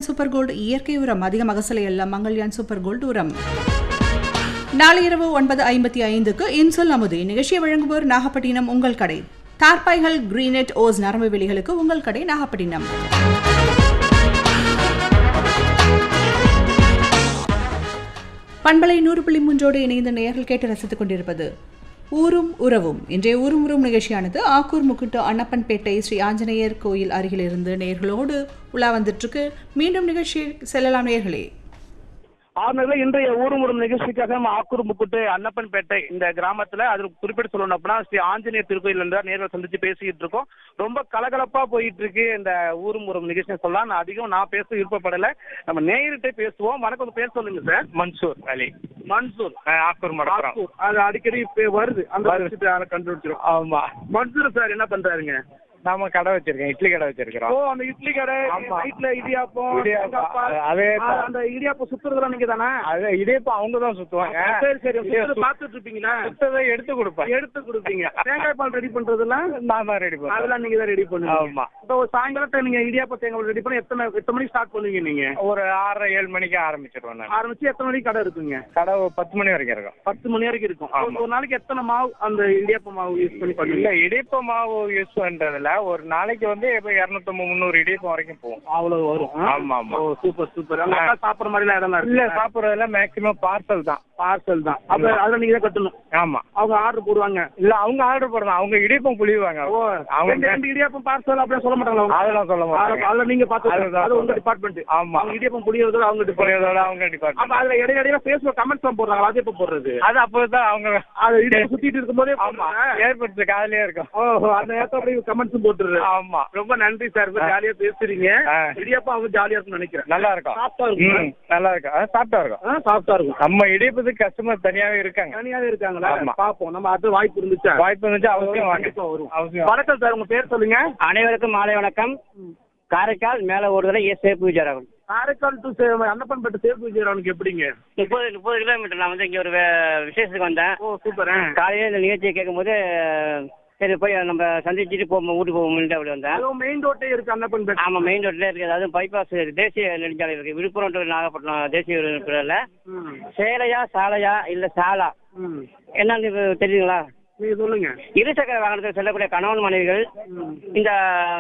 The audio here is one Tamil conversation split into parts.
சூப்பர் கோல்டு இயற்கை உரம் அதிக மகசலை அல்ல மங்கள்யான் சூப்பர் கோல்டு உரம் நாளை இரவு ஒன்பது ஐம்பத்தி ஐந்துக்கு இன்சொல் அமுது இந்நிகழ்ச்சியை வழங்குவோர் நாகப்பட்டினம் உங்கள் கடை தார்பாய்கள் கிரீனெட் ஓஸ் நரம்பு வெளிகளுக்கு உங்கள் கடை நாகப்பட்டினம் பண்பலை நூறு புள்ளி மூன்றோடு இணைந்த நேயர்கள் கேட்டு ரசித்துக் கொண்டிருப்பது ஊரும் உறவும் இன்றைய ஊரும் உறவும் நிகழ்ச்சியானது ஆக்கூர் முக்குட்டு அன்னப்பன்பேட்டை ஸ்ரீ ஆஞ்சநேயர் கோயில் அருகிலிருந்து நேயர்களோடு உலா வந்துட்டு மீண்டும் நிகழ்ச்சி செல்லலாம் நேயர்களே ஆறுநர்ல இன்றைய ஊருமுறும் நிகழ்ச்சிக்காக நம்ம ஆக்கூர் முக்குட்டு அன்னப்பன்பேட்டை இந்த கிராமத்துல அது குறிப்பிட்டு சொல்லணும் அப்படின்னா ஸ்ரீ ஆஞ்சநேயர் திருக்கோயில் இருந்தா நேரில் சந்திச்சு பேசிக்கிட்டு இருக்கோம் ரொம்ப கலகலப்பா போயிட்டு இருக்கு இந்த ஊருமுறும் நிகழ்ச்சி சொல்லலாம் நான் அதிகம் நான் பேச விருப்பப்படல நம்ம நேரிட்டே பேசுவோம் வணக்கம் உங்க பேர் சொல்லுங்க சார் மன்சூர் அலி மன்சூர் ஆக்கூர் மடப்புறம் ஆக்கூர். அது அடிக்கடி இப்ப வருது அந்த வருஷத்தை கண்டுபிடிச்சிரும் ஆமா மன்சூர் சார் என்ன பண்றாருங்க நாம கடை வச்சிருக்கேன் இட்லி கடை ஓ வச்சிருக்கிறோம் அந்த இட்லி கடை ஆமா. வீட்டுல இடியாப்பம் இடியாப்பம், தேங்காய்பால். அதே ஆ, அந்த இடியாப்பம் சுத்துறதுலாம் நீங்க தானே அது இதேப்ப அவங்க தான் சுத்துவாங்க சரி சரி இதே சுத்துறது பாத்துட்டு இருப்பீங்களா சுத்ததை எடுத்து கொடுப்பேன் எடுத்து கொடுப்பீங்க தேங்காய் பால் ரெடி பண்றதெல்லாம் நான் தான் ரெடி பண்ணுவேன் அதெல்லாம் நீங்க தான் ரெடி பண்ணுவீங்க ஆமா இப்போ ஒரு சாயங்காலத்தை நீங்க இடியாப்ப தேங்காய் பால் ரெடி பண்ணி எத்தனை எத்தனை மணிக்கு ஸ்டார்ட் பண்ணுவீங்க நீங்க ஒரு ஆறரை ஏழு மணிக்கு ஆரம்பிச்சிருவேன் நான் ஆரம்பிச்சு எத்தனை மணிக்கு கடை இருக்குங்க கடை ஒரு பத்து மணி வரைக்கும் இருக்கும் பத்து மணி வரைக்கும் இருக்கும் ஆமா. ஒரு- ஒரு நாளைக்கு எத்தனை மாவு அந்த இடியாப்ப மாவு யூஸ் பண்ணி இல்ல பண்ணுவீங்க இடிப்ப மாவு யூஸ் பண்றதுல ஒரு நாளைக்கு வந்து இப்ப இருநூத்தம்பது முந்நூறு இடிப்பம் வரைக்கும் போகும் அவ்வளவு வரும் ஆ? ஆமா ஆமா ஓ சூப்பர் சூப்பர் அங்க உட்கார்ந்து சாப்பிடுற மாதிரி எல்லாம் இடம் இல்ல இருக்கு சாப்பிடுறதுல மேக்சிமம் பார்சல் தான் பார்சல் தான் அப்ப அதுல நீங்க தான் கட்டணும் ஆமா அவங்க ஆர்டர் போடுவாங்க இல்ல அவங்க ஆர்டர் போடுறாங்க அவங்க இடிப்பம் புளிவாங்க ஓ அவங்க ரெண்டு ரெண்டு இடியாப்பம் பார்சல் அப்படியே சொல்ல மாட்டாங்களா அவங்க? அதெல்லாம் சொல்ல மாட்டாங்க அதுல நீங்க பாத்து அதுதான் அது உங்க சொல்றேன். டிபார்ட்மெண்ட் ஆமா அவங்க இடியாப்பம் புளியறதோட அவங்க டிபார்ட்மெண்ட் புளியதோட அவங்க அப்ப டிபார்ட்மெண்ட் அதுல இடையில இடையில ஃபேஸ்புக் கமெண்ட்ஸ் போடுறாங்க அது எப்ப போடுறது அது அப்பதான் அவங்க அது இடியாப்பம் சுத்திட்டு இருக்கும்போதே ஆமா போடுறாங்க. ஏற்படுத்த காதலே இருக்கும் ஓஹோ அந்த நேரத்துல அப்படியே கமெண்ட்ஸ் போட்டுறது ஆமா ரொம்ப நன்றி சார் ரொம்ப ஜாலியா பேசுறீங்க ஆ. இடியாப்பம் அவங்க ஜாலியா இருக்கும்னு நினைக்கிறேன் நல்லா இருக்கும் சாஃப்டா இருக்கும் ம், நல்லா இருக்கும் அது சாப்பிட்டா இருக்கும் ஆ, சாஃப்டா இருக்கும் நம்ம இடிப்பதுக்கு கஸ்டமர் தனியாவே இருக்காங்க தனியாவே இருக்காங்களா ஆமா. பாப்போம் நம்ம அது வாய்ப்பு இருந்துச்சா வாய்ப்பு இருந்துச்சு அவசியம் வாங்க கண்டிப்பா வரும் அவசியம் வணக்கம் சார் உங்க பேர் சொல்லுங்க அனைவருக்கும் மாலை வணக்கம் காரைக்கால் மேல ஓடுதல எஸ் சேப்பு விஜயராகவன் காரைக்கால் டு அன்னப்பன்பேட்டை சேப்பு விஜயராவனுக்கு எப்படிங்க முப்பது முப்பது கிலோமீட்டர் நான் வந்து இங்க ஒரு வே- விசேஷத்துக்கு வந்தேன் ஓ சூப்பர் காலையில இந்த நிகழ்ச்சியை கேட்கும்போது சரி போய் நம்ம சந்திச்சுட்டு போ வீட்டுக்கு போகும்னு அப்படி வந்தேன் அதுவும் மெயின் ரோட்டே இருக்கு அன்னப்பன்பேட்டை ஆமா மெயின் ரோட்ல இருக்கு அதாவது பைபாஸ் தேசிய நெடுஞ்சாலை இருக்கு விழுப்புரம் to நாகப்பட்டினம் தேசிய இருக்கிறதுல ம் சேலையா சாலையா இல்ல சாலா ம் என்னன்னு இப்ப தெரியுங்களா நீங்க சொல்லுங்க இருசக்கர வாகனத்தில் செல்லக்கூடிய கணவன் மனைவிகள் இந்த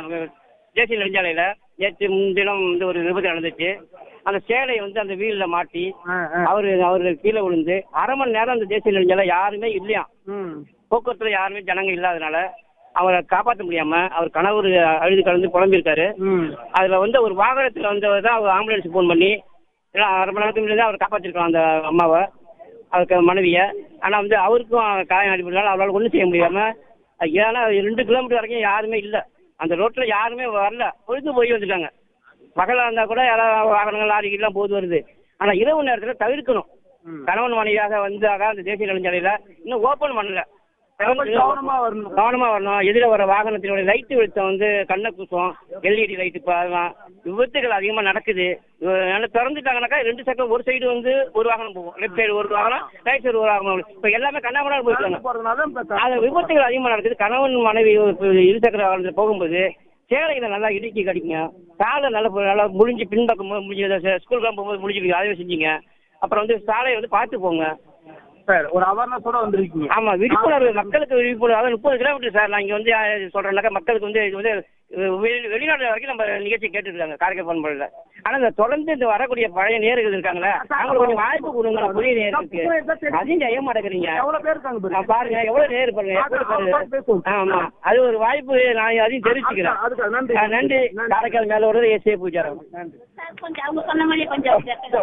தேசிய நெடுஞ்சாலையில நேற்று முன்தினம் வந்து ஒரு விபத்து நடந்துச்சு அந்த சேலையை வந்து அந்த வீல்ல மாட்டி ஆ, ஆ. அவரு அவரு கீழே விழுந்து அரை மணி நேரம் அந்த தேசிய நெடுஞ்சாலை யாருமே இல்லையா ம் போக்குவரத்துல யாருமே ஜனங்க இல்லாதனால அவரை காப்பாற்ற முடியாம அவர் கணவர் அழுது கலந்து புலம்பியிருக்காரு ம் அதுல வந்து ஒரு வாகனத்துல வந்தவர் தான் அவர் ஆம்புலன்ஸ் ஃபோன் பண்ணி ஏன்னா அரை மணி நேரத்துக்கு முன்னாடி அவர் காப்பாற்றிருக்கலாம் அந்த அம்மாவை அவருக்கு மனைவியை ஆனா வந்து அவருக்கும் காயம் அடிப்படையால அவரால் ஒன்றும் செய்ய முடியாம ஏன்னா ரெண்டு கிலோமீட்டர் வரைக்கும் யாருமே இல்லை அந்த ரோட்ல யாருமே வரல பொழுது போய் வந்துட்டாங்க பகலா இருந்தா கூட யாராவது வாகனங்கள் லாரிகள்லாம் போது வருது ஆனா இரவு நேரத்துல தவிர்க்கணும் கணவன் மனைவியாக வந்தாக அந்த தேசிய நெடுஞ்சாலையில இன்னும் ஓபன் பண்ணல ரொம்ப கவனமா வரணும் கவனமா வரணும் எதிர வர வாகனத்தினுடைய லைட் வெளிச்சம் வந்து கண்ணை கூசும் எல்இடி லைட் இப்போ அதெல்லாம் விபத்துகள் அதிகமா நடக்குது அதனால திறந்துட்டாங்கனாக்கா ரெண்டு சக்கரம் ஒரு சைடு வந்து ஒரு வாகனம் போகும் லெஃப்ட் சைடு ஒரு வாகனம் ரைட் சைடு ஒரு வாகனம் இப்போ எல்லாமே கண்ணாமலாம் போயிருக்காங்க போறதுனால இப்ப அது விபத்துகள் அதிகமா நடக்குது கணவன் மனைவி இப்ப இருசக்கர வாகனத்தில் போகும்போது சேலைகளை நல்லா இடுக்கி கடிக்குங்க காலை நல்லா நல்லா முடிஞ்சு பின்பக்கம் முடிஞ்சு ஸ்கூலுக்கு போகும்போது முடிஞ்சுருக்கு அதையும் செஞ்சீங்க அப்புறம் வந்து சாலையை வந்து பார்த்து போங்க சார் ஒரு அவேர்னஸோட வந்திருக்கீங்க ஆமா விழிப்புணர்வு மக்களுக்கு விழிப்புணர்வு அதாவது முப்பது கிலோமீட்டர் சார் நான் இங்க வந்து அஹ், சொல்றேன்னாக்கா மக்களுக்கு வந்து இது வந்து அஹ், வெளி- வெளிநாடு வரைக்கும் நம்ம நிகழ்ச்சி கேட்டுட்டு இருக்காங்க காரைக்கால் பண்புல ஆனா இந்த தொடர்ந்து இந்த வரக்கூடிய பழைய நேர்கள் இருக்காங்களே அவங்களுக்கு கொஞ்சம் வாய்ப்பு கொடுங்க நான் புதிய நேருக்கு அதையும் செய்ய மாட்டேங்கிறீங்க எவ்வளவு பேர் இருக்காங்க பாருங்க. நான் பாருங்க எவ்வளவு நேர் பாருங்க எவ்வளவு பேரு. ஆமா அது ஒரு வாய்ப்பு நான் அதையும் தெரிவிச்சுக்கிறேன் அதுக்கு நன்றி ஆ, நன்றி காரைக்கால் மேல ஒரு ஏசிய பூஜாரம் சார் கொஞ்சம் அவங்க சொன்ன மாதிரியே கொஞ்சம்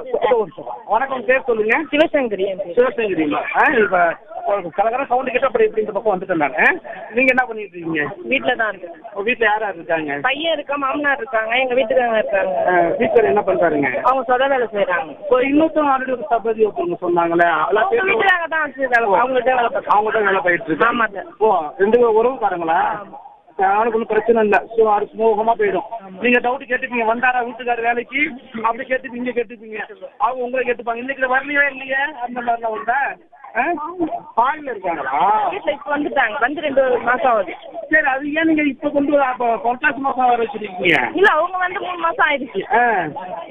வணக்கம் பேர் சொல்லுங்க சிவசங்கரி சிவசங்கரிங்களா ஆ, இப்ப ஒரு கலகர சவுண்ட் கிட்ட அப்படி இப்படி இந்த பக்கம் வந்துட்டேன் நானு நீங்க என்ன பண்ணிட்டு இருக்கீங்க வீட்டில் தான் இருக்கு உங்க வீட்டுல யார் யார் இருக்காங்க பையன் இருக்கா மாமனார் இருக்காங்க எங்க வீட்டுக்காரங்க இருக்காங்க ஆ, வீட்டுல என்ன பண்றாருங்க அவங்க சொத வேலை செய்யறாங்க இப்போ இன்னொருத்தவங்க ஆல்ரெடி ஒரு சபதி ஒருத்தவங்க சொன்னாங்களே அதெல்லாம் அவங்க பேர் வீட்டுக்காக தான் வச்சு வேலை அவங்கள்ட்ட வேலை பார்க்கணும் அவங்க தான் வேலை போயிட்டு இருக்கு ஆமா சார். ஓ ரெண்டு பேரும் உறவுக்காரங்களா அவனுக்கு ஒன்றும் பிரச்சனை இல்லை ஸோ அது சுமூகமா போயிடும் நீங்க டவுட் கேட்டுப்பீங்க வந்தாரா வீட்டுக்கார வேலைக்கு அப்படி கேட்டுப்பீங்க இங்க கேட்டுப்பீங்க அவங்க உங்களை கேட்டுப்பாங்க இன்னைக்கு வரலையே இல்லையே அந்த மாதிரிலாம் உண்டா பாயில் இருக்காங்களா வீட்டில் இப்போ வந்துட்டாங்க வந்து ரெண்டு மாசம் ஆகுது சரி அது ஏன் நீங்க இப்ப கொண்டு வர- அப்ப பொட்டாசி மாசம் வர வச்சிருக்கீங்க இல்ல அவங்க வந்து மூணு மாசம் ஆயிடுச்சு ஆ